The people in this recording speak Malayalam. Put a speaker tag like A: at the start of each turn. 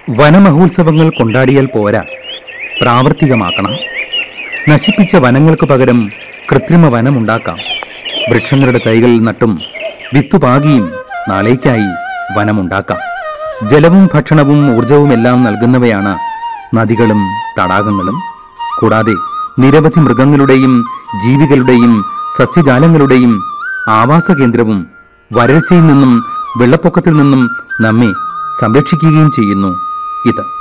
A: വനമഹോത്സവങ്ങൾ കൊണ്ടാടിയാൽ പോരാ പ്രാവർത്തികമാക്കണം നശിപ്പിച്ച വനങ്ങൾക്ക് പകരം കൃത്രിമ വനമുണ്ടാക്കാം വൃക്ഷങ്ങളുടെ തൈകൾ നട്ടും വിത്തുപാകിയും നാളേക്കായി വനമുണ്ടാക്കാം ജലവും ഭക്ഷണവും ഊർജവുമെല്ലാം നൽകുന്നവയാണ് നദികളും തടാകങ്ങളും കൂടാതെ നിരവധി മൃഗങ്ങളുടെയും ജീവികളുടെയും സസ്യജാലങ്ങളുടെയും ആവാസ കേന്ദ്രവും വരൾച്ചയിൽ നിന്നും വെള്ളപ്പൊക്കത്തിൽ നിന്നും നമ്മെ സംരക്ഷിക്കുകയും ചെയ്യുന്നു ഇത്